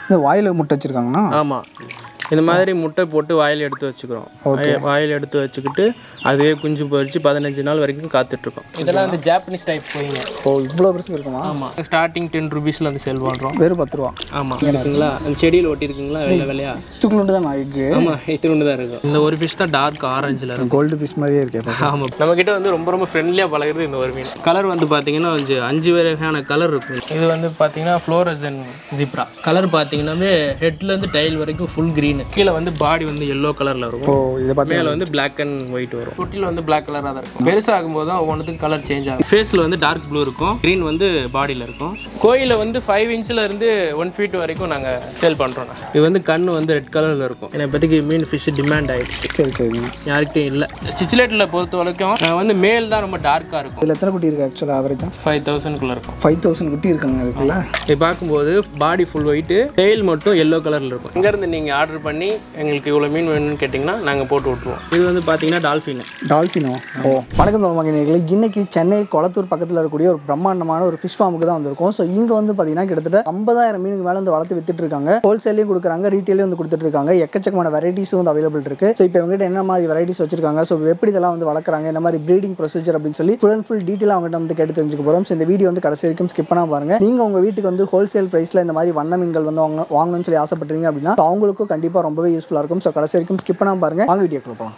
இந்த வாயில் முட்டை வச்சுருக்காங்கண்ணா ஆமாம் இந்த மாதிரி முட்டை போட்டு வாயில் எடுத்து வச்சுக்கிறோம் வாய- வாயில் எடுத்து வச்சுக்கிட்டு அதுவே குஞ்சு பொரிச்சு பதினஞ்சு நாள் வரைக்கும் காத்துட்ருக்கோம் இதெல்லாம் வந்து ஜாப்பனீஸ் டைப் போயிங்க ஓ இவ்வளோ பெருசு இருக்குமா ஆமாம் ஸ்டார்டிங் டென் ருபீஸில் வந்து சேல் பண்ணுறோம் வெறும் பத்து ரூபா ஆமாம் இருக்குங்களா அந்த செடியில் ஒட்டியிருக்குங்களா வெள்ளை வெள்ளையா இதுக்குள்ளே தான் எக்கு ஆமாம் இது ஒன்று தான் இருக்கும் இந்த ஒரு ஃபிஷ் தான் டார்க் ஆரஞ்சில் இருக்கும் கோல்டு பீஸ் மாதிரியே இருக்கே பாக்க. ஆமாம் நம்ம கிட்ட வந்து ரொம்ப ரொம்ப ஃப்ரெண்ட்லியாக பழகுறது இந்த ஒரு மீன் கலர் வந்து பார்த்தீங்கன்னா அஞ்சு அஞ்சு வகையான கலர் இருக்கும் இது வந்து பார்த்தீங்கன்னா ஃப்ளோரசன் ஜிப்ரா கலர் பார்த்தீங்கன்னாவே ஹெட்லேருந்து டைல் வரைக்கும் ஃபுல் க்ரீன் கீழே வந்து பாடி வந்து எல்லோ கலரில் ஓ இருக்கும் இதை பார்த்து மேலே வந்து Black அண்ட் ஒயிட் வரும் தொட்டியில் வந்து Black கலராக தான் இருக்கும் பெருசாகும் போது தான் ஒவ்வொன்றுத்துக்கு கலர் சேஞ்ச் ஆகும் ஃபேஸில் வந்து டார்க் ப்ளூ இருக்கும் க்ரீன் வந்து பாடியில் இருக்கும் கோயிலில் வந்து ஃபைவ் இன்ச்சில் இருந்து ஒன் ஃபீட் வரைக்கும் நாங்கள் சேல் பண்ணுறோம் இது வந்து கண் வந்து ரெட் கலரில் இருக்கும் என்னை பற்றிக்கு மீன் ஃபிஷ் டிமாண்ட் ஆயிடுச்சு சரி சரிங்க யார்கிட்டையும் இல்லை சிச்சிலேட்டில் பொறுத்த வரைக்கும் அஹ் வந்து மேல் தான் ரொம்ப டார்க்காக இருக்கும் இதில் எத்தனை குட்டி இருக்குது ஆக்சுவலாக ஆவரேஜாக ஃபைவ் தௌசண்ட்குள்ளே இருக்கும் ஃபைவ் தௌசண்ட் குட்டி இருக்காங்க இருக்குல்ல இது பார்க்கும்போது பாடி ஃபுல் ஒயிட்டு டெயில் மட்டும் எல்லோ கலரில் இருக்கும் இங்கேருந்து நீங்கள் ஆர்டர் பண்ணி எங்களுக்கு இவ்வளோ மீன் வேணும்னு கேட்டிங்கன்னா நாங்கள் போட்டு விட்ருவோம் இது வந்து பார்த்தீங்கன்னா டால்ஃபின் டால்ஃபினோ ஓ வணக்கம் மகனே இன்னைக்கு சென்னை கொளத்தூர் பக்கத்தில் இருக்கக்கூடிய ஒரு பிரம்மாண்டமான ஒரு ஃபிஷ் ஃபார்முக்கு தான் வந்திருக்கோம் ஸோ இங்கே வந்து பார்த்தீங்கன்னா கிட்டத்தட்ட ஐம்பதாயிரம் மீனுக்கு மேலே வந்து வளர்த்து வித்துட்டு இருக்காங்க ஹோல்சேலையும் கொடுக்குறாங்க ரீட்டெயிலையும் வந்து கொடுத்துட்டு இருக்காங்க எக்கச்சக்கமான வெரைட்டிஸும் வந்து அவைலபிள் இருக்கு ஸோ இப்போ இவங்ககிட்ட என்ன மாதிரி வெரைட்டிஸ் வச்சிருக்காங்க ஸோ எப்படி இதெல்லாம் வந்து வளர்க்குறாங்க என்ன மாதிரி ப்ரீடிங் ப்ரொசீஜர் அப்படின்னு சொல்லி ஃபுல் அண்ட் ஃபுல் டீட்டெயில் அவங்ககிட்ட வந்து கேட்டு தெரிஞ்சுக்க போகிறோம் ஸோ இந்த வீடியோ வந்து கடைசி வரைக்கும் ஸ்கிப் பண்ணாம பாருங்க நீங்கள் உங்கள் வீட்டுக்கு வந்து ஹோல்சேல் ப்ரைஸில் இந்த மாதிரி வண்ண மீன்கள் வந்து வாங்க வாங்கணும்னு சொல்லி ஆசைப்பட்டீங்க அப்படின்னா so அவங்களுக்கும் கண்டிப்பாக ரொம்பவே யூஸ்ஃபுல்லாக இருக்கும் ஸோ கடைசி வரைக்கும் ஸ்கிப் பண்ணாம பாருங்க வாங்க வீடியோ போகலாம்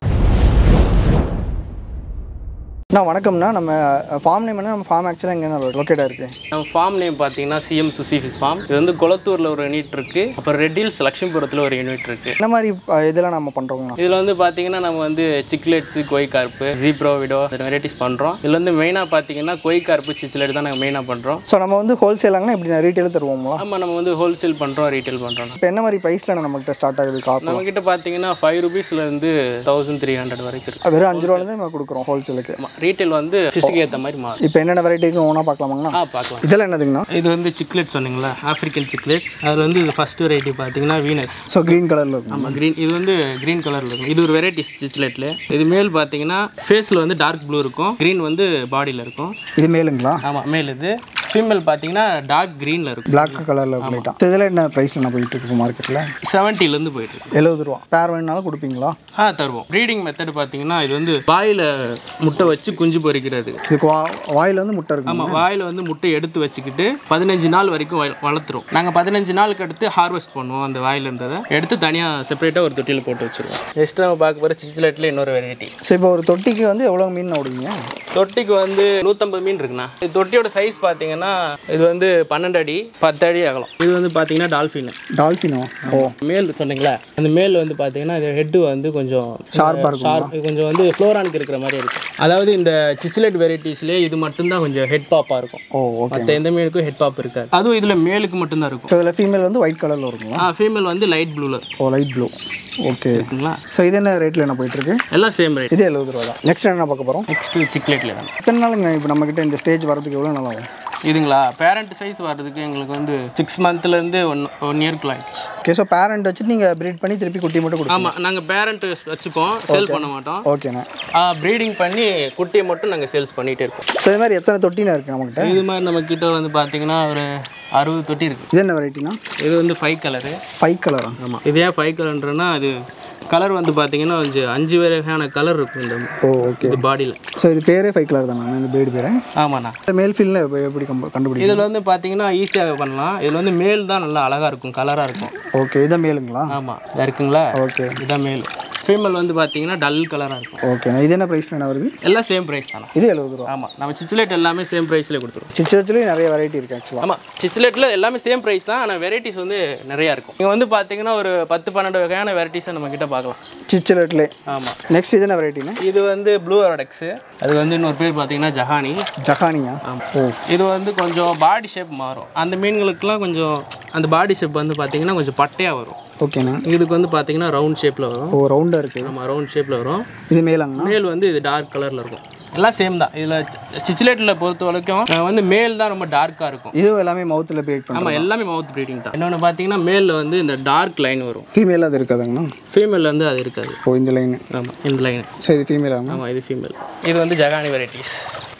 அண்ணா வணக்கம்ண்ணா நம்ம ஃபார்ம் நேம் என்ன நம்ம ஃபார்ம் ஆக்சுவலாக எங்கே லொக்கேட்டாக இருக்குது நம்ம ஃபார்ம் நேம் பார்த்தீங்கன்னா சிஎம் சுசி ஃபிஷ் ஃபார்ம் இது வந்து கொளத்தூரில் ஒரு யூனிட் இருக்குது அப்புறம் ரெட் ஹில்ஸ் லட்சுமிபுரத்தில் ஒரு யூனிட் இருக்குது என்ன மாதிரி அஹ், இதெல்லாம் நம்ம பண்ணுறோங்கண்ணா இதில் வந்து பார்த்தீங்கன்னா நம்ம வந்து சிக்லெட்ஸு கொய் கார்ப்பு ஜீப்ரோ விடோ வெரைட்டிஸ் பண்ணுறோம் இதில் வந்து மெயினாக பார்த்தீங்கன்னா கொய் கார்ப்பு சிக்லெட் தான் நாங்கள் மெயினாக பண்ணுறோம் ஸோ நம்ம வந்து ஹோல்சேலாங்கன்னா இப்படி ரீட்டெயில் தருவோங்களா ஆமாம் நம்ம வந்து ஹோல்சேல் பண்ணுறோம் ரீட்டைல் பண்ணுறோம் இப்போ என்ன மாதிரி ப்ரைஸில் நம்மகிட்ட ஸ்டார்ட் ஆகுது காப்பு நம்மக்கிட்ட பார்த்தீங்கன்னா ஃபைவ் ருபீஸ்லேருந்து தௌசண்ட் த்ரீ ஹண்ட்ரட் வரைக்கும் இருக்குது வெறும் அஞ்சு ரூபாலேருந்து நம்ம கொடுக்குறோம் ஹோல்சேலுக்கு ஆமாம் ரீட்டைல் வந்து ஃபிஷ்ஷுக்கு ஏற்ற மாதிரி மாறும் இப்போ என்னென்ன வெரைட்டி இருக்கு ஒன்றா பார்க்கலாமாங்கண்ணா ஆ பார்க்கலாம் இதெல்லாம் என்னதுங்கண்ணா இது வந்து சிக்லெட் சொன்னீங்களா ஆஃப்ரிக்கன் சிக்லெட்ஸ் அதில் வந்து இது ஃபர்ஸ்ட் வெரைட்டி பார்த்தீங்கன்னா வீனஸ் ஸோ க்ரீன் கலரில் இருக்கும் ஆமாம் க்ரீன் இது வந்து க்ரீன் கலரில் இருக்கும் இது ஒரு வெரைட்டி சிக்லெட்டில் இது மேல் பார்த்தீங்கன்னா ஃபேஸில் வந்து டார்க் ப்ளூ இருக்கும் க்ரீன் வந்து பாடியில் இருக்கும் இது மேலுங்களா ஆமாம் மேல் இது ஃபீமேல் பார்த்தீங்கன்னா டார்க் க்ரீனில் இருக்கும் பிளாக் கலரில் லைட்டாக ஸோ இதெல்லாம் என்ன ப்ரைஸில் நான் போயிட்டு இருக்கு மார்க்கெட்டில் செவன்ட்டிலேருந்து போயிட்டு இருக்கு எழுபது ரூபா பேர் வேணுனாலும் கொடுப்பீங்களா ஆ தருவோம் ப்ரீடிங் மெத்தட் பார்த்தீங்கன்னா இது வந்து வாயில் முட்டை வச்சு குஞ்சு பொரிக்கிறது இதுக்கு வா வாயில் வந்து முட்டை இருக்கும் ஆமாம் வாயில் வந்து முட்டை எடுத்து வச்சுக்கிட்டு பதினஞ்சு நாள் வரைக்கும் வள- வளர்த்துரும் நாங்கள் பதினஞ்சு நாளுக்கு அடுத்து ஹார்வெஸ்ட் பண்ணுவோம் அந்த வாயில் இருந்ததை எடுத்து தனியாக செப்பரேட்டாக ஒரு தொட்டியில் போட்டு வச்சுருவோம் நெக்ஸ்ட் நம்ம பார்க்க போகிற சிச்சிலெட்டில் இன்னொரு வெரைட்டி ஸோ இப்போ ஒரு தொட்டிக்கு வந்து எவ்வளோ மீன் விடுவீங்க தொட்டிக்கு வந்து நூற்றம்பது மீன் இருக்குண்ணா இது தொட்டியோட சைஸ் பார்த்தீங்கன்னா இது வந்து பன்னெண்டு அடி பத்து அடி அகலம் இது வந்து பார்த்தீங்கன்னா டால்ஃபின் டால்ஃபினோ ஓ மேல் சொன்னீங்களா அந்த மேல் வந்து பார்த்தீங்கன்னா இது ஹெட்டு வந்து கொஞ்சம் ஷார்ப்பாக இருக்கும் ஷார்ப் கொஞ்சம் வந்து ஃப்ளோரானுக்கு இருக்கிற மாதிரி இருக்கும் அதாவது இந்த சிச்சிலெட் வெரைட்டிஸ்லேயே இது மட்டும்தான் கொஞ்சம் ஹெட் பாப்பாக இருக்கும் ஓ ஓகே மற்ற எந்த மீனுக்கும் ஹெட் பாப் இருக்காது அதுவும் இதில் மேலுக்கு மட்டும்தான் இருக்கும் ஸோ இதில் ஃபீமேல் வந்து ஒயிட் கலரில் இருக்குங்களா ஆ ஃபீமேல் வந்து லைட் ப்ளூவில் ஓ லைட் ப்ளூ ஓகே இருக்குங்களா ஸோ இது என்ன ரேட்டில் என்ன போயிட்டுருக்கு எல்லாம் சேம் ரேட் இது எழுபது ரூபா தான் நெக்ஸ்ட் என்ன பார்க்க போகிறோம் நெக்ஸ்ட் சிக்லெட்டில் தான் எத்தனை நாளுங்க இப்போ நம்மக்கிட்ட இந்த ஸ்டேஜ் வரதுக்கு எவ்வளோ நாள் ஆகும் இதுங்களா பேரண்ட் சைஸ் வர்றதுக்கு எங்களுக்கு வந்து சிக்ஸ் மந்த்லேருந்து ஒன் ஒன் இயர்க்குள்ள ஆயிடுச்சு ஓகே ஸோ பேரண்ட் வச்சுட்டு நீங்கள் ப்ரீட் பண்ணி திருப்பி குட்டி மட்டும் கொடுப்பீங்க ஆமாம் நாங்கள் பேரண்ட் வச்சுப்போம் சேல் பண்ண மாட்டோம் ஓகேண்ணே ப்ரீடிங் பண்ணி குட்டியை மட்டும் நாங்கள் சேல்ஸ் பண்ணிகிட்டே இருக்கோம் ஸோ இது மாதிரி எத்தனை தொட்டினா இருக்குது நம்மக்கிட்ட இது மாதிரி நம்ம கிட்ட வந்து பார்த்தீங்கன்னா ஒரு அறுபது தொட்டி இருக்குது இது என்ன வெரைட்டினா இது வந்து ஃபைவ் கலரு ஃபைவ் கலரா ஆமாம் இது ஏன் ஃபைவ் கலர்ன்றனா அது கலர் வந்து பார்த்தீங்கன்னா கொஞ்சம் அஞ்சு வகையான கலர் இருக்கும் இந்த ஓ ஓகே இது பாடியில் ஸோ இது பேரே ஃபைவ் கலர் தானே இந்த பேர்டு பேரே ஆமாண்ணா இந்த மேல் ஃபீல்டில் எப்படி கம்ப கண்டுபிடிக்கும் இதில் வந்து பார்த்தீங்கன்னா ஈஸியாக பண்ணலாம் இதில் வந்து மேல் தான் நல்லா அழகாக இருக்கும் கலராக இருக்கும் ஓகே இதான் மேலுங்களா ஆமாம் இதா இருக்குங்களா ஓகே இதுதான் மேல் ஃபீமேல் வந்து பார்த்தீங்கன்னா டல் கலராக இருக்கும் ஓகேண்ணா இது என்ன ப்ரைஸில் என்ன வருது எல்லாம் சேம் ப்ரைஸ் தானே இது எழுபது ரூபா ஆமாம் நம்ம சிச்சிலேட் எல்லாமே சேம் ப்ரைஸில் கொடுத்துருவோம் சிச்சத்துலேயும் நிறைய வெரைட்டி இருக்குது ஆக்சுவலாக ஆமாம் சிச்சிலேட்டில் எல்லாமே சேம் ப்ரைஸ் தான் ஆனால் வெரைட்டிஸ் வந்து நிறையா இருக்கும் இங்கே வந்து பார்த்தீங்கன்னா ஒரு பத்து பன்னெண்டு வகையான வெரைட்டிஸை நம்ம கிட்ட பார்க்கலாம் சிச்சலட்லே ஆமாம் நெக்ஸ்ட் இது என்ன வெரைட்டினா இது வந்து ப்ளூ அரடெக்ஸு அது வந்து இன்னொரு பேர் பார்த்தீங்கன்னா ஜஹானி ஜஹானியா ஓ இது வந்து கொஞ்சம் பாடி ஷேப் மாறும் அந்த மீன்களுக்கெல்லாம் கொஞ்சம் அந்த பாடி ஷேப் வந்து பார்த்தீங்கன்னா கொஞ்சம் பட்டையாக வரும் ஓகேண்ணா இதுக்கு வந்து பார்த்தீங்கன்னா ரவுண்ட் ஷேப்பில் வரும் ஓ ரவுண்டாக இருக்குது ஆமாம் ரவுண்ட் ஷேப்பில் வரும் இது மேலாங்கண்ணா மேல் வந்து இது டார்க் கலரில் இருக்கும் எல்லாம் சேம் தான் இதில் சிச்சிலேட்டில் பொறுத்த வரைக்கும் அஹ் வந்து மேல் தான் ரொம்ப டார்க்காக இருக்கும் இதுவும் எல்லாமே மவுத்தில் பிரீட் பண்ணுறோம் ஆமாம் எல்லாமே மவுத் ப்ரீடிங் தான் இன்னொன்று பார்த்தீங்கன்னா மேலில் வந்து இந்த டார்க் லைன் வரும் ஃபீமேல் அது இருக்காதுங்கண்ணா ஃபீமேல் வந்து அது இருக்காது ஓ இந்த லைனு ஆமாம் இந்த லைன் ஸோ இது ஃபீமேலாங்கண்ணா ஆமாம் இது ஃபீமேல் இது வந்து ஜகானி வெரைட்டிஸ்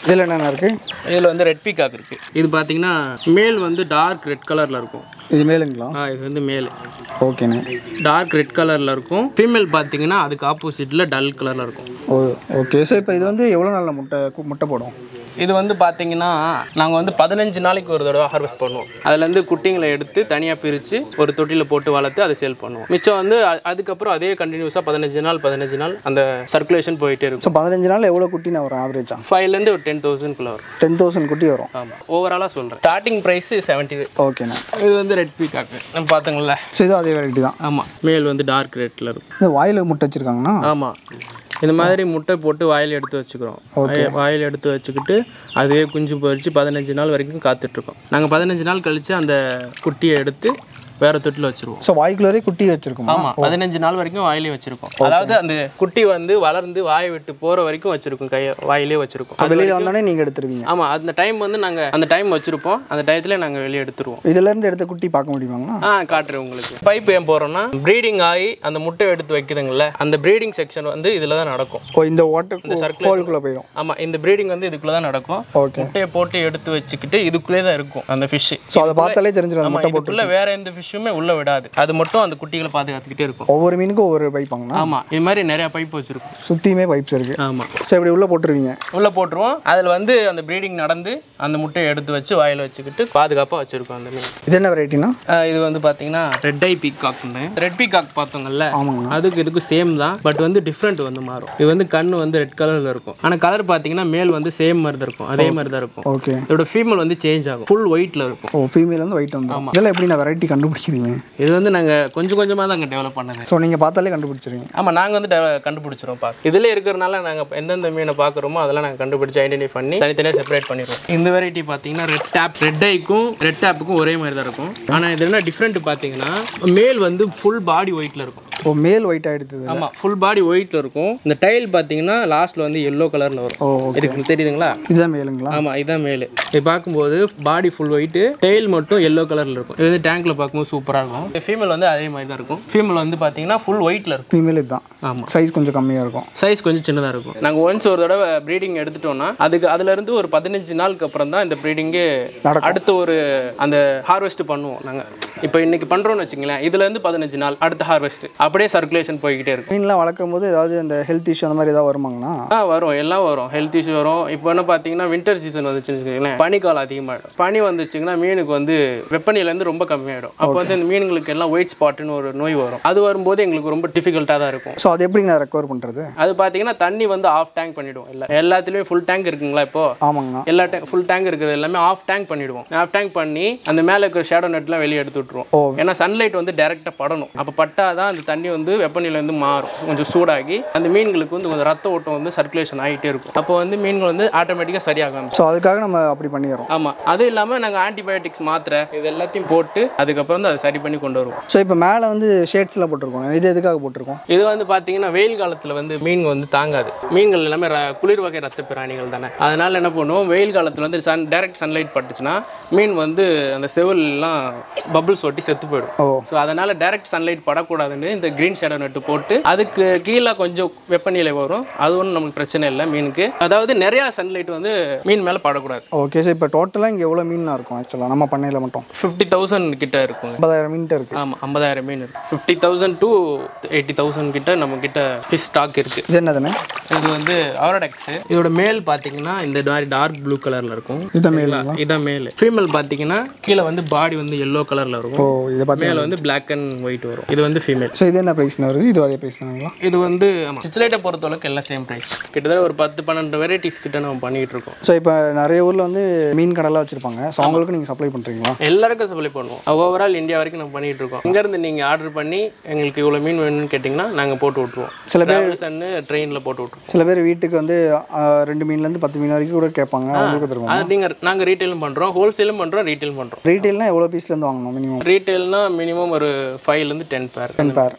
இதில் என்னென்ன இருக்குது இதில் வந்து ரெட் பீகாக் இருக்குது இது பார்த்தீங்கன்னா மேல் வந்து டார்க் ரெட் கலரில் இருக்கும் இது மேலுங்களா ஆ இது வந்து மேல் ஓகேண்ணே டார்க் ரெட் கலரில் இருக்கும் ஃபீமேல் பார்த்தீங்கன்னா அதுக்கு ஆப்போசிட்டில் டல் கலரில் இருக்கும் ஓ ஓகே ஸோ இப்போ இது வந்து எவ்வளோ நாளில் முட்டை கு- முட்டை போடும் இது வந்து பார்த்தீங்கன்னா நாங்கள் வந்து பதினஞ்சு நாளைக்கு ஒரு தடவை ஹார்வெஸ்ட் பண்ணுவோம் அதுலேருந்து குட்டிங்களை எடுத்து தனியாக பிரித்து ஒரு தொட்டியில் போட்டு வளர்த்து அதை சேல் பண்ணுவோம் மிச்சம் வந்து அ- அதுக்கப்புறம் அதே கண்டினியூஸாக பதினஞ்சு நாள் பதினஞ்சு நாள் அந்த சர்க்குலேஷன் போயிட்டே இருக்கும் ஸோ பதினஞ்சு நாள் எவ்வளோ குட்டினா வரும் ஆவரேஜா ஃபைவ்லேருந்து ஒரு டென் தௌசண்ட்குள்ளே வரும் டென் தௌசண்ட் குட்டி வரும் ஆமாம் ஓவராலாக சொல்கிறேன் ஸ்டார்டிங் ப்ரைஸ் செவன்ட்டி ஓகேண்ணே இது வந்து ரெட் பீகாக்கு நம்ம பார்த்தோங்கள ஸோ இது அதே வெரைட்டி தான் ஆமாம் மேல் வந்து டார்க் ரெட்டில் இருக்கும் இந்த வாயில் முட்டை வச்சுருக்காங்கன்னா ஆமாம் இந்த மாதிரி முட்டை போட்டு வாயில் எடுத்து வச்சுக்கிறோம் வாய்- வாயில் எடுத்து வச்சுக்கிட்டு அதுவே குஞ்சு பொரிச்சு பதினஞ்சு நாள் வரைக்கும் காத்துட்ருக்கோம் நாங்கள் பதினஞ்சு நாள் கழித்து அந்த குட்டியை எடுத்து வேறு தொட்டில் வச்சுருவோம் ஸோ வாய்க்குள்ளே குட்டி வச்சுருக்கோமா ஆமாம் பதினஞ்சு நாள் வரைக்கும் வாயிலே வச்சுருக்கோம் அதாவது அந்த குட்டி வந்து வளர்ந்து வாயை விட்டு போகிற வரைக்கும் வச்சுருக்கோம் கையை வாயிலே வச்சுருக்கோம் அது வெளியில் வந்தோடனே நீங்கள் எடுத்துருவீங்க ஆமாம் அந்த டைம் வந்து நாங்கள் அந்த டைம் வச்சுருப்போம் அந்த டயத்தில் நாங்கள் வெளியே எடுத்துருவோம் இதுலேருந்து எடுத்த குட்டி பார்க்க முடியுமாங்கண்ணா ஆ காட்டுறேன் உங்களுக்கு பைப் ஏன் போகிறோம்னா ப்ரீடிங் ஆகி அந்த முட்டை எடுத்து வைக்குதுங்கள்ல அந்த ப்ரீடிங் செக்ஷன் வந்து இதில் தான் நடக்கும் ஓ இந்த ஓட்டை ஹோல்குள்ளே போயிடும் ஆமாம் இந்த ப்ரீடிங் வந்து இதுக்குள்ளே தான் நடக்கும் ஓகே முட்டையை போட்டு எடுத்து வச்சுக்கிட்டு இதுக்குள்ளே தான் இருக்கும் அந்த ஃபிஷ்ஷு ஸோ அதை பார்த்தாலே தெரிஞ்சிடும் அந்த ஆமாம் முட்டை இதுக்குள்ளே வேற எந்த ஃபிஷ்ஷுமே உள்ளே விடாது அது மட்டும் அந்த குட்டிகளை பாதுகாத்துக்கிட்டே இருக்கும் ஒவ்வொரு மீனுக்கும் ஒவ்வொரு பைப்பாங்கண்ணா ஆமாம் இது மாதிரி நிறையா பைப் வச்சுருக்கும் சுற்றியுமே பைப்ஸ் இருக்குது ஆமாம் ஸோ இப்படி உள்ளே போட்டுருவீங்க உள்ளே போட்டுருவோம் அதில் வந்து அந்த ப்ரீடிங் நடந்து அந்த முட்டையை எடுத்து வச்சு வாயில் வச்சுக்கிட்டு பாதுகாப்பாக வச்சுருக்கோம் அந்த மீன் இது என்ன வெரைட்டினா ஆஹ் இது வந்து பார்த்தீங்கன்னா ரெட் ஐ பீகாக்னு ரெட் பீகாக் பார்த்தோங்கல்ல ஆமாங்கண்ணா அதுக்கு இதுக்கும் சேம் தான் பட் வந்து டிஃப்ரெண்ட் வந்து மாறும் இது வந்து கண்ணு வந்து ரெட் கலரில் இருக்கும் ஆனால் கலர் பார்த்தீங்கன்னா மேல் வந்து சேம் மாதிரி தான் இருக்கும் அதே மாதிரி தான் இருக்கும் ஓகே இதோட ஃபீமேல் வந்து சேஞ்ச் ஆகும் ஃபுல் ஒயிட்டில் இருக்கும் ஓ ஃபீமேல் வந்து ஒயிட் வந்து இதெல்லாம் எப்படி நான் வெரைட்டி கண்டுபிடிக்கிறீங்க இது வந்து நாங்கள் கொஞ்சம் கொஞ்சமாக தான் டெவலப் பண்ணது ஸோ நீங்கள் பார்த்தாலே கண்டுபிடிச்சிருவீங்க ஆமாம் நாங்கள் வந்து develop- கண்டுபிடிச்சிரும் பார்க்க இதில் இருக்கிறனால நாங்கள் எந்தெந்த மீனை பார்க்குறோமோ அதெல்லாம் நாங்கள் கண்டுபிடிச்சி ஐடென்டிஃபை பண்ணி தனித்தனியாக செப்பரேட் பண்ணிடுவோம் இந்த வெரைட்டி பார்த்தீங்கன்னா ரெட் டேப் ரெட் ஐக்கும் ரெட் டேப்புக்கும் ஒரே மாதிரி தான் இருக்கும் ஆனால் இது என்ன டிஃப்ரெண்ட் பார்த்தீங்கன்னா மேல் வந்து ஃபுல் பாடி ஒயிட்டில் இருக்கும் ஓ மேல் ஒயிட் ஆகிடுது ஆமாம் ஃபுல் பாடி ஒயிட்டில் இருக்கும் இந்த டைல் பார்த்தீங்கன்னா லாஸ்ட்டில் வந்து எல்லோ கலரில் வரும் ஓ ஓகே இதுக்கு தெரியுதுங்களா இதுதான் மேலுங்களா ஆமாம் இதுதான் மேலு இது பார்க்கும்போது பாடி ஃபுல் ஒயிட்டு டெயில் மட்டும் எல்லோ கலரில் இருக்கும் இது வந்து டேங்க்கில் பார்க்கும்போது சூப்பராக இருக்கும் ஃபீமேல் வந்து அதே மாதிரி தான் இருக்கும் ஃபீமேல் வந்து பார்த்தீங்கன்னா ஃபுல் ஒயிட்டில் இருக்கும் ஃபீமேல் இதுதான் ஆமாம் சைஸ் கொஞ்சம் கம்மியாக இருக்கும் சைஸ் கொஞ்சம் சின்னதாக இருக்கும் நாங்கள் ஒன்ஸ் ஒரு தடவை ப்ரீடிங் எடுத்துட்டோம்னா அதுக்கு அதுலேருந்து ஒரு பதினஞ்சு நாளுக்கு அப்புறம் தான் இந்த ப்ரீடிங்கே நடக்கும். அடுத்த ஒரு அந்த ஹார்வெஸ்ட் பண்ணுவோம் நாங்கள் இப்போ இன்னைக்கு பண்ணுறோம்னு வச்சுங்களேன் இதுலேருந்து பதினஞ்சு நாள் அடுத்த ஹார்வெஸ்ட் அப்படியே சர்க்குலேஷன் போய்கிட்டே இருக்கும் மீன்லாம் வளர்க்கும் போது ஏதாவது இந்த ஹெல்த் இஷ்யூ அந்த மாதிரி ஏதாவது வருமாங்கண்ணா ஆ வரும் எல்லாம் வரும் ஹெல்த் இஷ்யூ வரும் இப்போ என்ன பார்த்தீங்கன்னா வின்டர் சீசன் வந்துச்சுன்னு வச்சுக்கோங்களேன் பனிக்காலம் அதிகமாகிடும் பனி வந்துச்சுங்கன்னா மீனுக்கு வந்து வெப்பநிலையிலேருந்து ரொம்ப கம்மியாயிடும் அப்போ வந்து இந்த மீனுங்களுக்கு எல்லாம் ஒயிட் ஸ்பாட்டுன்னு ஒரு நோய் வரும் அது வரும்போது எங்களுக்கு ரொம்ப டிஃபிகல்ட்டாக தான் இருக்கும் ஸோ அது எப்படி நான் ரெக்கவர் பண்ணுறது அது பார்த்தீங்கன்னா தண்ணி வந்து ஆஃப் டேங்க் பண்ணிவிடுவோம் இல்லை எல்லாத்துலேயுமே ஃபுல் டேங்க் இருக்குங்களா இப்போ ஆமாங்கண்ணா எல்லா டேங்க் ஃபுல் டேங்க் இருக்குது எல்லாமே ஆஃப் டேங்க் பண்ணிடுவோம் ஆஃப் டேங்க் பண்ணி அந்த மேலே இருக்கிற ஷேடோ நெட்லாம் வெளியே எடுத்து விட்ருவோம் ஓ. ஏன்னா சன்லைட் வந்து டேரெக்டாக படணும் அப்போ பட்டாதான் தான் அந்த தண்ணி வந்து வெப்பநிலை வந்து மாறும் கொஞ்சம் சூடாகி அந்த மீன்களுக்கு வந்து கொஞ்சம் ரத்த ஓட்டம் வந்து சர்க்குலேஷன் ஆகிட்டே இருக்கும் அப்போ வந்து மீன்கள் வந்து ஆட்டோமேட்டிக்காக சரியாகும் ஸோ அதுக்காக நம்ம அப்படி பண்ணிடுறோம் ஆமாம் அதுவும் இல்லாமல் நாங்கள் ஆன்டிபயோட்டிக்ஸ் மாத்திரை இது எல்லாத்தையும் போட்டு அதுக்கப்புறம் வந்து அதை சரி பண்ணி கொண்டு வருவோம் ஸோ இப்போ மேலே வந்து ஷேட்ஸ்லாம் போட்டிருக்கோம் இது எதுக்காக போட்டிருக்கோம் இது வந்து பார்த்தீங்கன்னா வெயில் காலத்தில் வந்து மீன் வந்து தாங்காது மீன்கள் எல்லாமே ர- குளிர் வகை ரத்த பிராணிகள் தானே அதனால என்ன பண்ணுவோம் வெயில் காலத்தில் வந்து சன் டைரக்ட் சன்லைட் பட்டுச்சுன்னா மீன் வந்து அந்த செவில்லாம் பபிள்ஸ் ஒட்டி செத்து போயிடும் ஓ ஸோ அதனால டைரக்ட் சன்லைட் படக்கூடாதுன்னு இந்த க்ரீன் ஷேடோ நட்டு போட்டு அதுக்கு கீழே கொஞ்சம் வெப்பநிலை வரும் அது ஒன்றும் நமக்கு பிரச்சனை இல்லை மீனுக்கு அதாவது நிறையா சன்லைட் வந்து மீன் மேலே படக்கூடாது ஓகே ஸோ இப்போ டோட்டலாக இங்கே எவ்வளோ மீன் இருக்கும் ஆக்சுவலாக நம்ம பண்ணையில் மட்டும் ஃபிஃப்டி தௌசண்ட் கிட்ட இருக்குங்க ஐம்பதாயிரம் மீன்ட்டு இருக்குது ஆமாம் ஐம்பதாயிரம் மீன் இருக்கு fifty thousand to eighty thousand கிட்ட நம்ம கிட்ட ஃபிஷ் ஸ்டாக் இருக்கு இது என்னதுண்ணே இது வந்து அவரோடெக்ஸ் இதோட மேல் பார்த்தீங்கன்னா இந்த மாதிரி டார்க் ப்ளூ கலரில் இருக்கும் இதுதான் மேலுங்களா இதான் மேல் ஃபீமேல் பார்த்தீங்கன்னா கீழே வந்து பாடி வந்து எல்லோ கலரில் ஓ இருக்கும் இதை பார்த்து மேலே வந்து Black அண்ட் ஒயிட் வரும் இது வந்து ஃபீமேல் ஸோ இது என்ன ப்ரைஸ்னு வருது இது அதே ப்ரைஸ் தானுங்களா இது வந்து ஆமாம் சிச்சிலேட்டை பொறுத்தளவுக்கு எல்லாம் சேம் ப்ரைஸ் கிட்டத்தட்ட ஒரு பத்து பன்னெண்டு வெரைட்டிஸ் கிட்ட நம்ம பண்ணிட்டு இருக்கோம் ஸோ இப்போ நிறைய ஊரில் வந்து மீன் கடைலாம் வச்சுருப்பாங்க ஸோ அவங்களுக்கு நீங்கள் சப்ளை பண்ணுறீங்களா எல்லாருக்கும் சப்ளை பண்ணுவோம் ஓவரால் இந்தியா வரைக்கும் நம்ம பண்ணிட்டு இருக்கோம் இங்கேருந்து நீங்கள் ஆர்டர் பண்ணி எங்களுக்கு இவ்வளோ மீன் வேணும்னு கேட்டிங்கன்னா நாங்கள் போட்டு விட்ருவோம் சில பேர் ட்ராவல்ஸ்ன்னு ட்ரெயினில் போட்டு விட்ருவோம் சில பேர் வீட்டுக்கு வந்து ஆ, ரெண்டு மீன்லேருந்து பத்து மீன் வரைக்கும் கூட கேட்பாங்க அவங்களுக்கு தருவாங்க அது நீங்கள் நாங்கள் ரீட்டைலும் பண்ணுறோம் ஹோல்சேலும் பண்ணுறோம் ரீட்டைலும் பண்ணுறோம் ரீட்டெயில்னா எவ்வளோ பீஸ்லேருந்து வாங்கணும் மினிமம் ரீட்டைல்னா மினிமம் ஒரு ஃபைவ்லேருந்து டென் பேர் டென் பேர்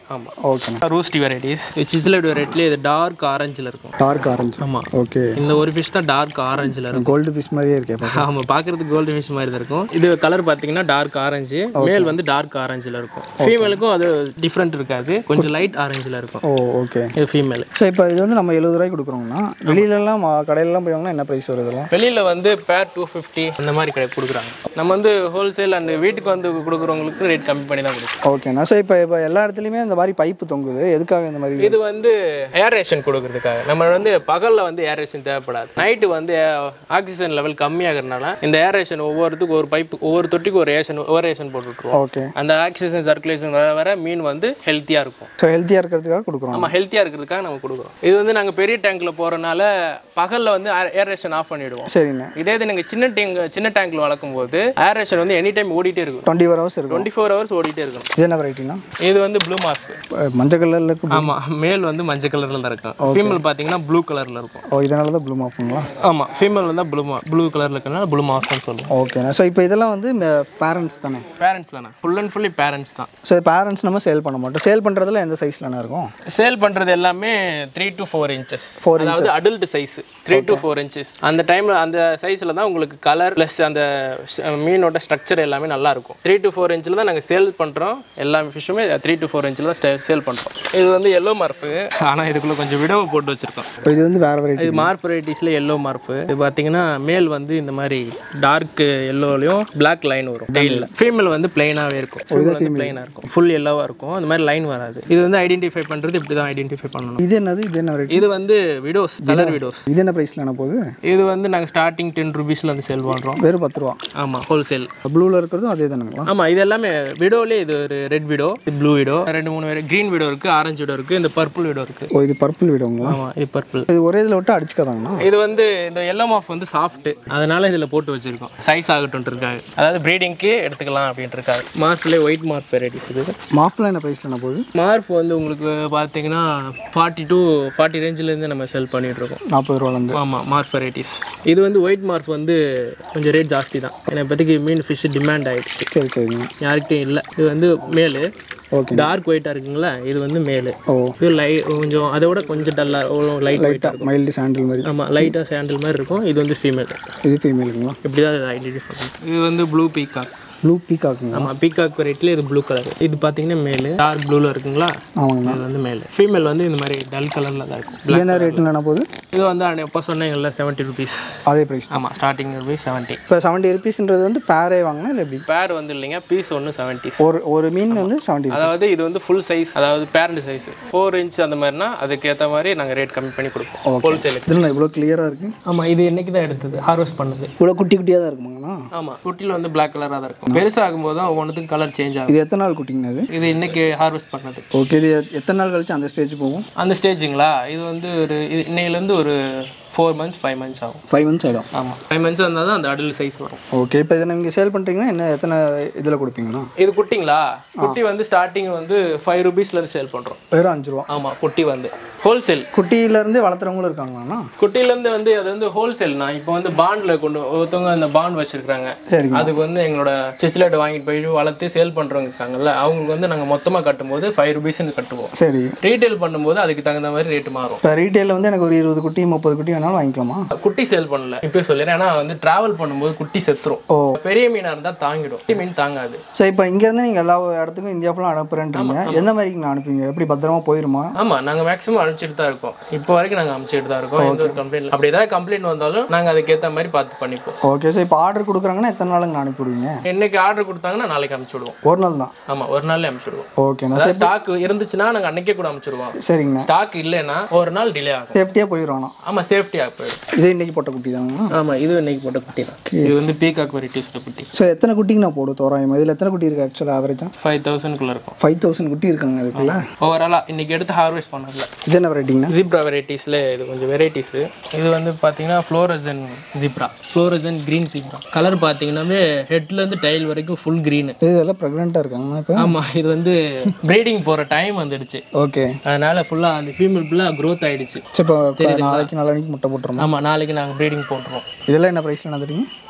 ஆமாம் ஓகேண்ணா ரூஸ்டி வெரைட்டிஸ் சிஸ்லட் வெரைட்டிலே இது டார்க் ஆரஞ்சில் இருக்கும் டார்க் ஆரஞ்சு ஆமாம் ஓகே இந்த ஒரு ஃபிஷ் தான் டார்க் ஆரஞ்சில் இருக்கும் கோல்டு ஃபிஷ் மாதிரியே இருக்கே பாப்பா. ஆமாம் பார்க்குறதுக்கு கோல்டு ஃபிஷ் மாதிரி தான் இருக்கும் இது கலர் பார்த்தீங்கன்னா டார்க் ஆரஞ்சு மேல் வந்து டார்க் ஆரஞ்சில் இருக்கும் ஃபீமேலுக்கும் அது டிஃப்ரெண்ட் இருக்காது கொஞ்சம் லைட் ஆரஞ்சில் இருக்கும் ஓ ஓகே இது ஃபீமேல் ஸோ இப்போ இது வந்து நம்ம எழுபது ரூபாய்க்கு கொடுக்குறோம்னா வெளியிலலாம் மா- கடையிலலாம் போய் வாங்கினா என்ன ப்ரைஸ் வருது இதெல்லாம் வெளியில் வந்து பேர் டூ ஃபிஃப்டி அந்த மாதிரி கடை கொடுக்குறாங்க நம்ம வந்து ஹோல்சேல் அண்ட் வீட்டுக்கு வந்து கொடுக்குறவங்களுக்கு ரேட் கம்மி பண்ணி தான் கொடுக்குறோம் ஓகேண்ணா ஸோ இப்போ இப்போ எல்லா இடத்துலையுமே இந்த மாதிரி பைப்பு தொங்குது எதுக்காக இந்த மாதிரி இது வந்து ஏரேஷன் கொடுக்கறதுக்காக நம்ம வந்து பகலில் வந்து ஏரேஷன் தேவைப்படாது நைட்டு வந்து ஆக்சிஜன் லெவல் கம்மியாகிறதுனால இந்த ஏரேஷன் ஒவ்வொருத்துக்கும் ஒரு பைப்பு ஒவ்வொரு தொட்டிக்கும் ஒரு ஏஷன் ஓரேஷன் போட்டு விட்ருவோம் ஓகே அந்த ஆக்சிஜன் சர்க்குலேஷன் வர வர மீன் வந்து ஹெல்த்தியாக இருக்கும் ஸோ ஹெல்த்தியாக இருக்கிறதுக்காக கொடுக்குறோம் நம்ம ஹெல்த்தியாக இருக்கிறதுக்காக நம்ம கொடுக்குறோம் இது வந்து நாங்கள் பெரிய டேங்க்கில் போகிறனால பகலில் வந்து ஏரேஷன் ஆஃப் பண்ணிவிடுவோம் சரிண்ணே இதே இது நீங்கள் சின்ன டேங்க் சின்ன டேங்க்ல வளர்க்கும் போது ஏரேஷன் வந்து எனி டைம் ஓடிட்டே இருக்கும் டுவெண்ட்டி ஃபோர் ஹவர்ஸ் இருக்கும் டுவெண்ட்டி ஃபோர் ஹவர்ஸ் ஓடிட்டே இருக்கும் இது என்ன வெரைட்டினா இது வந்து ப்ளூ மார்க் மஞ்சள் கலரில் இருக்கு ஆமாம் மேல் வந்து மஞ்சள் கலரில் தான் இருக்கும் ஃபீமேல் பார்த்தீங்கன்னா ப்ளூ கலரில் இருக்கும் ஓ இதனால தான் ப்ளூ மாஃபுங்களா ஆமாம் ஃபீமேல் வந்து ப்ளூ ப்ளூ கலரில் இருக்கனால ப்ளூ மார்க்னு சொல்லுவோம் ஓகேண்ணா ஸோ இப்போ இதெல்லாம் வந்து பேரண்ட்ஸ் தானே பேரண்ட்ஸ் தானே ஃபுல் அண்ட் ஃபுல்லி பேரண்ட்ஸ் தான் ஸோ பேரண்ட்ஸ் நம்ம சேல் பண்ண மாட்டோம் சேல் பண்ணுறதுல எந்த சைஸ்லண்ணா இருக்கும் சேல் பண்ணுறது எல்லாமே த்ரீ டு ஃபோர் இன்ச்சஸ் அதாவது adult size three to four inches அந்த டைமில் அந்த சைஸில் தான் உங்களுக்கு கலர் ப்ளஸ் அந்த ஸ்- மீனோட ஸ்ட்ரக்சர் எல்லாமே நல்லா இருக்கும் த்ரீ டு ஃபோர் இன்ச்சில் தான் நாங்கள் சேல் பண்ணுறோம் எல்லா ஃபிஷ்ஷுமே த்ரீ டு ஃபோர் இன்ச்சில் தான் சேல் பண்ணுறோம் இது வந்து எல்லோ மார்ஃபு ஆனால் இதுக்குள்ளே கொஞ்சம் விடவை போட்டு வச்சுருக்கோம் இப்போ இது வந்து வேறு வெரைட்டி இது மார்ஃப் வெரைட்டிஸில் எல்லோ மார்ஃபு இது பார்த்தீங்கன்னா மேல் வந்து இந்த மாதிரி டார்க் எல்லோலையும் Black லைன் வரும் டெய்லில் ஃபீமேல் வந்து பிளைனாகவே இருக்கும் ஃபீமேல் வந்து பிளைனாக இருக்கும் ஃபுல் எல்லோவாக இருக்கும் அந்த மாதிரி லைன் வராது இது வந்து ஐடென்டிஃபை பண்ணுறது இப்படி தான் ஐடென்டிஃபை பண்ணணும் இது என்னது இது என்ன வெரைட்டி இது வந்து விடோஸ் கலர் விடோஸ் இது என்ன ப்ரைஸில் என்ன போகுது இது வந்து நாங்கள் ஸ்டார்டிங் டென் ருபீஸில் வந்து சேல் பண்ணுறோம் வெறும் பத்து ரூபா ஆமாம் ஹோல்சேல் ப்ளூவில் இருக்கிறதும் அதே தானுங்களா ஆமாம் இது எல்லாமே விடோலே இது ஒரு ரெட் விடோ இது ப்ளூ விடோ ரெண்டு மூணு வேறு க்ரீன் விடோ இருக்குது ஆரஞ்சு விடோ இருக்குது இந்த பர்பிள் விடோ இருக்குது ஓ இது பர்பிள் விடுங்களா ஆமாம் இது பர்பிள் இது ஒரே இதில் விட்டு அடிச்சுக்காதாங்கண்ணா இது வந்து இந்த எல்லோ மாஃப் வந்து சாஃப்ட் அதனால இதில் போட்டு வச்சிருக்கோம் சைஸ் ஆகட்டும் இருக்காங்க அதாவது ப்ரீடிங்க்கு எடுத்துக்கலாம் அப்படின்ட்டு இருக்காங்க மார்ஃப்லேயே ஒயிட் மார்க் வெரைட்டிஸ் இது மாஃபில் என்ன ப்ரைஸில் என்ன போகுது மார்ஃப் வந்து உங்களுக்கு பார்த்தீங்கன்னா ஃபார்ட்டி டு ஃபார்ட்டி ரேஞ்சிலேருந்து நம்ம செல் பண்ணிட்டு இருக்கோம் நாற்பது ரூபாலேருந்து ஆமாம் மார்க் வெரைட்டிஸ் இது வந்து ஒயிட் மார்க் வந்து கொஞ்சம் ரேட் ஜாஸ்தி தான் ஏன்னா இப்போதைக்கு மீன் ஃபிஷ் டிமாண்ட் ஆயிடுச்சு சரி சரிங்க யார்கிட்டையும் இல்லை இது வந்து மேலு ஓகே டார்க் ஒயிட்டாக இருக்குங்களா இது வந்து மேலு ஓ இது லை கொஞ்சம் அதை விட கொஞ்சம் டல்லாக லைட் ஒயிட்டாக மைல்டு சாண்டில் மாதிரி ஆமாம் லைட்டாக சாண்டில் மாதிரி இருக்கும் இது வந்து ஃபீமேல் இது ஃபீமேலுங்களா இப்படி தான் இதை ஐடென்டிஃபை பண்ணும் இது வந்து ப்ளூ பீகாக் ப்ளூ பீக்காக்குங்களா ஆமாம் பீகாக் வெரைட்டியில் இது ப்ளூ கலர் இது பார்த்தீங்கன்னா மேலு டார்க் ப்ளூவில் இருக்குங்களா ஆமாங்கண்ணா இது வந்து மேலு ஃபீமேல் வந்து இந்த மாதிரி டல் கலரில் தான் இருக்கும் இது என்ன ரேட்டில் என்ன போகுது இது வந்து அன்னை எப்போ சொன்னீங்கல்ல செவன்ட்டி ருபீஸ் அதே ப்ரைஸ் ஆமாம் ஸ்டார்டிங் ருபீஸ் செவன்ட்டி இப்போ செவன்ட்டி ருபீஸ்ன்றது வந்து பேரே வாங்கினா இல்லை எப்படி பேர் வந்து இல்லைங்க பீஸ் ஒன்று செவன்ட்டி ஒரு ஒரு மீன் வந்து செவன்ட்டி அதாவது இது வந்து ஃபுல் சைஸ் அதாவது பேரண்ட் சைஸ் ஃபோர் இன்ச் அந்த மாதிரினா அதுக்கேற்ற மாதிரி நாங்கள் ரேட் கம்மி பண்ணி கொடுப்போம் ஹோல்சேலுக்கு இதில் இவ்வளோ கிளியராக இருக்குது ஆமாம் இது இன்னைக்கு தான் எடுத்தது ஹார்வெஸ்ட் பண்ணது இவ்வளோ குட்டி குட்டியாக தான் இருக்குமாங்கண்ணா ஆமாம் குட்டியில் வந்து Black கலராக தான் இருக்கும் பெருசாகும் போது தான் ஒவ்வொன்றுத்துக்கும் கலர் சேஞ்ச் ஆகும் இது எத்தனை நாள் குட்டிங்கண்ணா இது இது இன்னைக்கு ஹார்வெஸ்ட் பண்ணது ஓகே இது எத்- எத்தனை நாள் கழிச்சு அந்த ஸ்டேஜ் போகும் அந்த ஸ்டேஜுங்களா இது வந்து ஒரு இது இன்னையிலேருந்து ஒரு ஃபோர் மந்த்ஸ் ஃபைவ் மந்த்ஸ் ஆகும் ஃபைவ் மந்த்ஸ் ஆகிடும் ஆமாம் ஃபைவ் மந்த்ஸ் இருந்தால் தான் அந்த அடல் சைஸ் வரும் ஓகே இப்போ இதை நீங்கள் சேல் பண்ணுறீங்கன்னா என்ன எத்தனை இதில் கொடுப்பீங்கண்ணா இது குட்டிங்களா குட்டி வந்து ஸ்டார்டிங் வந்து ஃபைவ் ருபீஸ்லேருந்து சேல் பண்ணுறோம் வெறும் அஞ்சு ரூபா ஆமாம் குட்டி வந்து ஹோல்சேல் குட்டியிலேருந்து வளர்த்துறவங்களும் இருக்காங்களாண்ணா குட்டிலேருந்து வந்து அது வந்து ஹோல்சேல்னா இப்போ வந்து பாண்டில் கொண்டு ஒருத்தவங்க அந்த பாண்ட் வச்சிருக்காங்க சரிங்க அதுக்கு வந்து எங்களோட சிச்சிலேட் வாங்கிட்டு போயிட்டு வளர்த்து சேல் பண்ணுறவங்க இருக்காங்கல்ல அவங்களுக்கு வந்து நாங்கள் மொத்தமாக கட்டும்போது ஃபைவ் ருபீஸ்னு கட்டுவோம் சரி ரீட்டைல் பண்ணும்போது அதுக்கு தகுந்த மாதிரி ரேட் மாறும் இப்போ ரீட்டெயிலில் வந்து எனக்கு ஒரு இருபது குட்டி முப்பது குட்டி வேணாலும் வாங்கிக்கலாமா குட்டி சேல் பண்ணல இப்போ சொல்லிடுறேன் ஏன்னா வந்து டிராவல் பண்ணும்போது குட்டி செத்துரும் ஓ பெரிய மீனாக இருந்தால் தாங்கிடும் குட்டி மீன் தாங்காது ஸோ இப்போ இங்கேருந்து நீங்கள் எல்லா இடத்துக்கும் இந்தியா ஃபுல்லாக அனுப்புறேன்றீங்க எந்த மாதிரிக்கு நான் அனுப்புவீங்க எப்படி பத்திரமா போயிருமா ஆமாம் நாங்கள் மேக்ஸிமம் அனுப்பிச்சிட்டு தான் இருக்கோம் இப்போ வரைக்கும் நாங்கள் அனுப்பிச்சிட்டு தான் இருக்கோம் எந்த ஒரு கம்ப்ளைண்ட் அப்படி ஏதாவது கம்ப்ளைண்ட் வந்தாலும் நாங்கள் அதுக்கேற்ற மாதிரி பார்த்து பண்ணிப்போம் ஓகே ஸோ இப்போ ஆர்டர் கொடுக்குறாங்கன்னா எத்தனை நாளுங்க நான் அனுப்பிவிடுவீங்க இன்னைக்கு ஆர்டர் கொடுத்தாங்கன்னா நாளைக்கு அனுப்பிச்சி விடுவோம் ஒரு நாள் தான் ஆமாம் ஒரு நாள்ல அனுப்பிச்சி விடுவோம் ஓகேண்ணா அதாவது ஸ்டாக் இருந்துச்சுன்னா நாங்கள் அன்னைக்கே கூட அனுப்பிச்சிடுவோம் சரிங்கண்ணா ஸ்டாக் இல்லைன்னா ஒரு நாள் டிலே ஆகும் சேஃப்டியாக போயிடுவாண்ணா ஆமாம் சேஃப்டியாக போயிடும் இதே இன்னைக்கு போட்ட குட்டி தாங்கண்ணா ஆமாம் இது இன்னைக்கு போட்ட குட்டி தான் இது வந்து பீகாக் வெரைட்டிஸோட குட்டி ஸோ எத்தனை குட்டிங்க நான் போடும் தோராயமா இதில் எத்தனை குட்டி இருக்குது ஆக்சுவலாக ஆவரேஜாக ஃபைவ் தௌசண்ட்குள்ளே இருக்கும் ஃபைவ் தௌசண்ட் குட்டி இருக்காங்க இருக்குல்ல ஓவராலாக இன்னைக்கு எடுத்து ஹார்வெஸ்ட் பண்ணதில்ல இது என்ன வெரைட்டிங்கண்ணா ஜிப்ரா வெரைட்டிஸில் இது கொஞ்சம் வெரைட்டிஸு இது வந்து பார்த்தீங்கன்னா fluorescent zebra fluorescent green zebra colour பார்த்தீங்கன்னாவே ஹெட்லேருந்து டைல் வரைக்கும் ஃபுல் க்ரீனு இது எல்லாம் ப்ரெக்னெண்ட்டாக இருக்காங்கண்ணா இப்போ ஆமாம் இது வந்து ப்ரீடிங் போகிற டைம் வந்துடுச்சு ஓகே அதனால் ஃபுல்லாக அந்த ஃபீமேல் ஃபுல்லாக க்ரோத் ஆயிடுச்சு சரி இப்போ இப்போ நாளைக்கு நாளைக்கு முட்டை போட்டுருமா ஆமாம் நாளைக்கு நாங்கள் ப்ரீடிங் போட்டுருவோம் இதெல்லாம் என்ன ப்ரைஸில் என்ன தெரியுங்க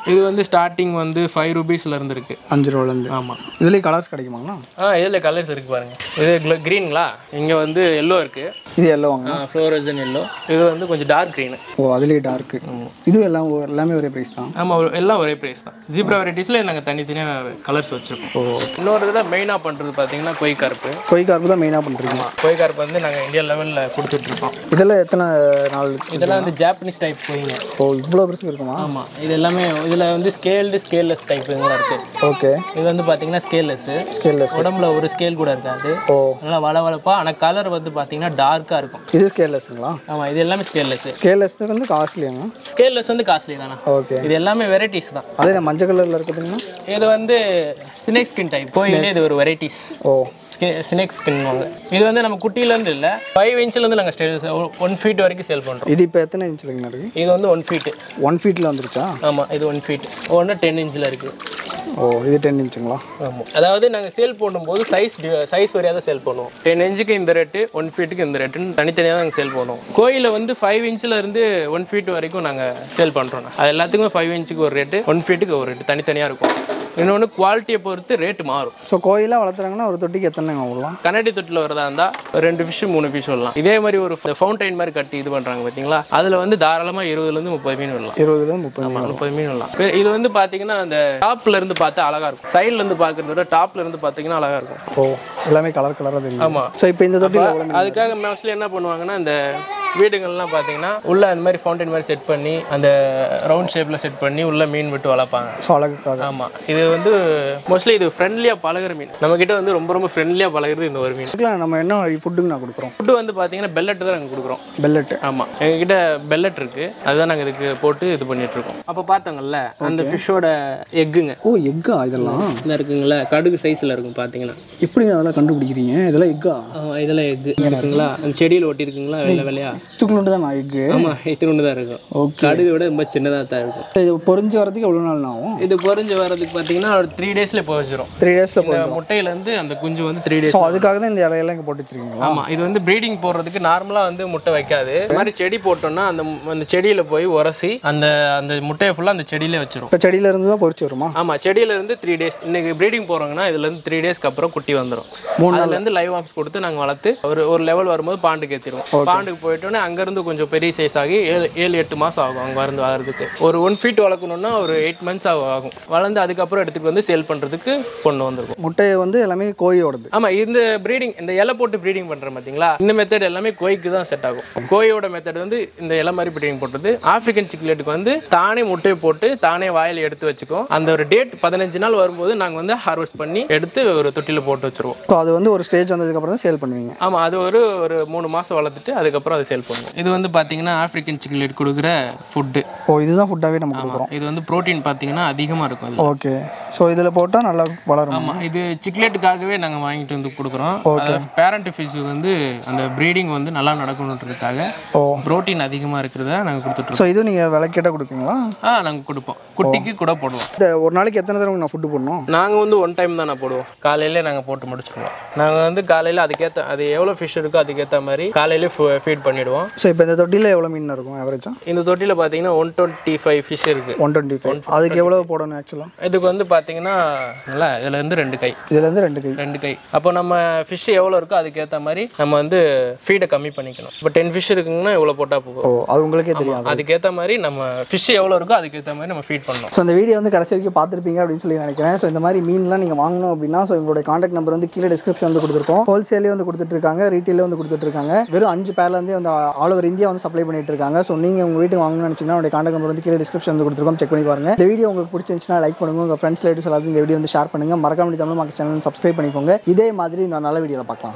இது வந்து ஸ்டார்டிங் வந்து ஃபைவ் ருபீஸ்ல இருந்து இருக்கு அஞ்சு ரூபாலேருந்து ஆமாம் இதுலேயே கலர்ஸ் கிடைக்குமாங்கண்ணா ஆ இதில் கலர்ஸ் இருக்கு பாருங்க இது க்ரீனுங்களா இங்கே வந்து எல்லோ இருக்கு இது எல்லோவாங்க ஃப்ளோரசன் எல்லோ இது வந்து கொஞ்சம் டார்க் க்ரீனு ஓ அதுலேயே டார்க்கு இதுவும் எல்லாம் ஒரு- எல்லாமே ஒரே ப்ரைஸ் தான் ஆமாம் எல்லாம் ஒரே ப்ரைஸ் தான் ஜீப்ரா வெரைட்டிஸில் நாங்கள் தனித்தனியாக கலர்ஸ் வச்சுருக்கோம் இன்னொரு இதில் மெயினாக பண்ணுறது பார்த்தீங்கன்னா கொய் கருப்பு கொய் கார்ப்பு தான் மெயினாக பண்ணுறீங்க கொய் கருப்பு வந்து நாங்கள் இந்தியா லெவலில் கொடுத்துட்ருக்கோம் இதெல்லாம் எத்தனை நாள் இதெல்லாம் வந்து ஜாப்பனீஸ் டைப் கொய்ங்க ஓ இவ்வளோ பெருசு இருக்குமா ஆமாம் இது எல்லாமே இதில் வந்து ஸ்கேல்டு ஸ்கேல்லெஸ் டைப்புங்களாம் இருக்குது ஓகே இது வந்து பார்த்தீங்கன்னா ஸ்கேல்லெஸ்ஸு ஸ்கேல்லெஸ் உடம்புல ஒரு ஸ்கேல் கூட இருக்காது ஓ நல்லா வளவளப்பா ஆனால் கலர் வந்து பார்த்தீங்கன்னா டார்க்காக இருக்கும் இது ஸ்கேல்லெஸ்ங்களா ஆமாம் இது எல்லாமே ஸ்கேல்லெஸ்ஸு ஸ்கேல்லெஸ் வந்து காஸ்ட்லியாங்க ஸ்கேல்லெஸ் வந்து காஸ்ட்லி தானே ஓகே இது எல்லாமே வெரைட்டிஸ் தான் அதே நான் மஞ்சள் கலரில் இருக்குதுங்கண்ணா இது வந்து ஸ்னேக் ஸ்கின் டைப் கோயிலே இது ஒரு வெரைட்டிஸ் ஓ ஸ்னேக் ஸ்கின் வாங்க இது வந்து நம்ம குட்டியிலேருந்து இல்லை ஃபைவ் இன்ச்லேருந்து நாங்கள் ஸ்டே ஒன் ஃபீட் வரைக்கும் சேல் பண்ணுறோம் இது இப்போ எத்தனை இன்ச்சுலங்கண்ணா இருக்குது இது வந்து ஒன் ஃபீட்டு ஒன் ஃபீட்டில் வந்துருச்சா ஆமாம் இது ஒன் ஃபீட் ஒன்று டென் இன்ச்சில் இருக்குது ஓ இது டென் இன்ச்சுங்களா ஆமாம் அதாவது நாங்கள் சேல் பண்ணும்போது சைஸ் சைஸ் வரையாக தான் சேல் பண்ணுவோம் டென் இன்ச்சுக்கு இந்த ரேட்டு ஒன் ஃபீட்டுக்கு இந்த ரேட்டுன்னு தனித்தனியாக தான் நாங்கள் சேல் பண்ணுவோம் கோயிலில் வந்து ஃபைவ் இன்ச்சில் இருந்து ஒன் ஃபீட் வரைக்கும் நாங்கள் சேல் பண்ணுறோம் அது எல்லாத்துக்குமே ஃபைவ் இன்ச்சுக்கு ஒரு ரேட்டு ஒன் ஃபீட்டுக்கு ஒரு ரேட்டு தனித்தனியாக இருக்கும் இன்னொன்று குவாலிட்டியை பொறுத்து ரேட்டு மாறும் ஸோ கோயிலாக வளர்த்துறாங்கன்னா ஒரு தொட்டிக்கு எத்தனை விடலாம் கண்ணாடி தொட்டில் வரதா இருந்தால் ரெண்டு ஃபிஷ் மூணு ஃபிஷ் விடலாம் இதே மாதிரி ஒரு ஃபவுண்டைன் மாதிரி கட்டி இது பண்ணுறாங்க பார்த்தீங்களா அதில் வந்து தாராளமாக இருபதுலேருந்து முப்பது மீன் விடலாம் இருபதுல முப்பது ஆமா, முப்பது மீன் விடலாம் இது- இது வந்து பார்த்தீங்கன்னா அந்த டாப்ல இருந்து பார்த்தா அழகா இருக்கும் சைட்ல இருந்து பார்க்கறத விட டாப்ல இருந்து பார்த்தீங்கன்னா அழகா இருக்கும் ஓ எல்லாமே கலர் கலராக தெரியும் ஆமா ஸோ இப்போ இந்த தொட்டியில் எவ்வளோ அதுக்காக மோஸ்ட்லி என்ன பண்ணுவாங்கன்னா இந்த வீடுகள்லாம் பார்த்தீங்கன்னா உள்ள அந்த மாதிரி ஃபவுண்டைன் மாதிரி செட் பண்ணி அந்த ரவுண்ட் ஷேப்ல செட் பண்ணி உள்ள மீன் விட்டு வளர்ப்பாங்க ஸோ அழகுக்காக ஆமா இது வந்து மோஸ்ட்லி இது ஃப்ரெண்ட்லியா பழகுற மீன் நம்ம கிட்ட வந்து ரொம்ப ரொம்ப ஃப்ரெண்ட்லியா பழகுறது இந்த ஒரு மீன் இதுக்கெல்லாம் நம்ம என்ன ஃபுட்டுங்க நான் கொடுக்குறோம் ஃபுட்டு வந்து பார்த்தீங்கன்னா பெல்லட் தான் நாங்கள் கொடுக்குறோம் பெல்லட்டு ஆமா எங்ககிட்ட பெல்லட் இருக்கு அதுதான் நாங்கள் இதுக்கு போட்டு இது பண்ணிட்டு இருக்கோம் அப்போ பார்த்தோங்கல்ல அந்த ஃபிஷ்ஷோட எக்குங்க ஓ எக்கா இதெல்லாம் இந்த இருக்குங்களா கடுகு சைஸ்ல இருக்கும் பார்த்தீங்கன்னா எப்படிங்க அதெல்லாம் கண்டுபிடிக்கிறீங்க இதெல்லாம் எக்கா ஆமா, இதெல்லாம் எக்கு இருக்குங்களா அந்த செடியில் ஒட்டி இருக்குங்களா வெள்ளை வெள்ளையா இதுக்குள்ளே தான் நான் எக்கு ஆமா இது தான் இருக்கும் ஓகே கடுகு விட ரொம்ப சின்னதாக தான் இருக்கும் இது பொறிஞ்சு வரதுக்கு எவ்வளோ நாள் ஆகும் இது பொறிஞ்சு வர்றதுக்கு பார்த்தீங்கன்னா ஒரு த்ரீ டேஸ்ல போச்சிரும் த்ரீ டேஸில் இந்த முட்டையிலேருந்து அந்த குஞ்சு வந்து த்ரீ டேஸ் ஸோ அதுக்காக தான் இந்த இலையெல்லாம் இங்கே போட்டு வச்சிருக்கீங்களா ஆமா இது வந்து ப்ரீடிங் போடுறதுக்கு நார்மலா வந்து முட்டை வைக்காது இந்த மாதிரி செடி போட்டோம்னா அந்த அந்த செடியில போய் உரசி அந்த அந்த முட்டையை ஃபுல்லா அந்த செடியிலே வச்சிரும் இப்போ செடியில இருந்து தான் பொறிச்சு வருமா ஆமா செடியில இருந்து த்ரீ டேஸ் இன்னைக்கு ப்ரீடிங் போறாங்கன்னா இதுல இருந்து த்ரீ டேஸ்க்கு அப்புறம் குட்டி வந்துடும் அதுல இருந்து லைவ் ஆம்ஸ் கொடுத்து நாங்க வளர்த்து ஒரு ஒரு லெவல் வரும்போது பாண்டுக்கு ஏற்றிடுவோம் பாண்டுக்கு போயிட்டோன்னே அங்க இருந்து கொஞ்சம் பெரிய சைஸ் ஆகி ஏழு ஏழு எட்டு மாசம் ஆகும் அங்க வந்து வளர்றதுக்கு ஒரு ஒன் ஃபீட் வளர்க்கணும்னா ஒரு எயிட் மந்த்ஸ் ஆகும் வளர்ந்து அதுக்கப்புறம் எடுத்துட்டு வந்து சேல் பண்றதுக்கு கொண்டு வந்திருக்கும் முட்டையை வந்து எல்லாமே கோயோடது ஆமா இந்த ப்ரீடிங் இந்த இலை போட்டு ப்ரீடிங் பண்றோம் பாத்தீங்களா இந்த மெத்தட் எல்லாமே கோய்க்கு தான் செட் ஆகும் கோயோட மெத்தட் வந்து இந்த இலை மாதிரி ப்ரீடிங் போட்டது ஆப்பிரிக்கன் சிக்லெட்டுக்கு வந்து தானே முட்டையை போட்டு தானே வாயில எடுத்து வச்சுக்கும் அந்த ஒரு டேட் பதினஞ்சு நாள் வரும்போது நாங்க வந்து ஹார்வெஸ்ட் பண்ணி எடுத்து ஒரு தொட்டில போட்டு வச்சிருவோம் ஸோ அது வந்து ஒரு ஸ்டேஜ் வந்ததுக்கப்புறம் தான் சேல் பண்ணுவீங்க ஆமா அது ஒரு ஒரு மூணு மாசம் வளர்த்துட்டு அதுக்கப்புறம் அதை சேல் பண்ணுவோம் இது வந்து பாத்தீங்கன்னா ஆப்பிரிக்கன் சிக்லெட் கொடுக்குற ஃபுட்டு ஓ இதுதான் ஃபுட்டாகவே நம்ம கொடுக்குறோம் இது வந்து புரோட்டீன் பாத்தீங்கன்னா அதிகமா இருக்கும் இதுல ஓகே ஸோ இதில் போட்டால் நல்லா வளரும் ஆமா இது சிக்லெட்டுக்காகவே நாங்க வாங்கிட்டு வந்து கொடுக்குறோம் பேரண்ட் ஃபிஷ்க்கு வந்து அந்த ப்ரீடிங் வந்து நல்லா நடக்கணுன்றதுக்காக ஓ புரோட்டீன் அதிகமாக இருக்கிறத நாங்கள் கொடுத்துட்ருக்கோம் ஸோ இதுவும் நீங்கள் விலை கேட்டால் கொடுப்பீங்களா ஆ நாங்கள் கொடுப்போம் குட்டிக்கு கூட போடுவோம் இந்த ஒரு நாளைக்கு எத்தனை தடவை நான் ஃபுட்டு போடணும் நாங்கள் வந்து ஒன் டைம் தான் நான் போடுவோம் காலையிலே நாங்கள் போட்டு முடிச்சிடுவோம் நாங்கள் வந்து காலையில் அதுக்கேற்ற அது எவ்வளோ ஃபிஷ் இருக்கோ அதுக்கேற்ற மாதிரி காலையிலே ஃபீட் பண்ணிடுவோம் ஸோ இப்போ இந்த தொட்டியில் எவ்வளோ மீன் இருக்கும் ஆவரேஜாக இந்த தொட்டியில் பார்த்தீங்கன்னா ஒன் டுவெண்ட்டி ஃபைவ் ஃபிஷ் இருக்குது ஒன் டுவெண்ட்டி ஃபைவ் அதுக்கு எவ்வளோ போடணும் ஆக்சுவலாக இதுக்கு வந்து பார்த்தீங்கன்னா நல்லா இதுல இருந்து ரெண்டு கை இதுலேருந்து ரெண்டு கை ரெண்டு கை அப்போ நம்ம ஃபிஷ் எவ்வளோ இருக்கோ அதுக்கேற்ற மாதிரி நம்ம வந்து ஃபீடை கம்மி பண்ணிக்கணும் இப்போ டென் ஃபிஷ் இருக்குங்கன்னா இவ்வளோ போட்டால் போகும் ஓ அது உங்களுக்கே தெரியும் அதுக்கேற்ற மாதிரி நம்ம ஃபிஷ் எவ்வளோ இருக்கோ அதுக்கேற்ற மாதிரி நம்ம ஃபீட் பண்ணணும் ஸோ இந்த வீடியோ வந்து கடைசி வரைக்கும் பார்த்துருப்பீங்க அப்படின்னு சொல்லி நினைக்கிறேன் ஸோ இந்த மாதிரி மீன்லாம் நீங்கள் வாங்கணும் அப்படின்னா ஸோ எங்களுடைய காண்டாக்ட் நம்பர் வந்து கீழே டிஸ்கிரிப்ஷன் வந்து கொடுத்துருக்கோம் ஹோல்சேலே வந்து கொடுத்துட்ருக்காங்க ரீட்டெயிலே வந்து கொடுத்துட்ருக்காங்க வெறும் அஞ்சு பேர்லேருந்தே வந்து ஆல் ஓவர் இந்தியா வந்து சப்ளை பண்ணிட்டு இருக்காங்க ஸோ நீங்கள் உங்கள் வீட்டுக்கு வாங்கணும்னு நினச்சிங்கன்னா உங்களுடைய காண்டாக்ட் நம்பர் வந்து கீழே டிஸ்கிரிப்ஷன் வந்து கொடுத்துருக்கோம் செக் பண்ணி பாருங்க இந்த வீடியோ உங்களுக்கு பிடிச்சிருந்துச்சுன்னா லைக் பண்ணுங்க உங்கள் ஃப்ரெண்ட்ஸ் ரிலேட்டிவ்ஸ் எல்லாத்தையும் இந்த வீடியோ வந்து ஷேர் பண்ணுங்க மறக்காம தமிழ் மக்கள் சேனல் சப்ஸ்கிரைப் பண்ணிக்கோங்க இதே மாதிரி நான் நல்ல வீடியோவில் பார்க்கலாம்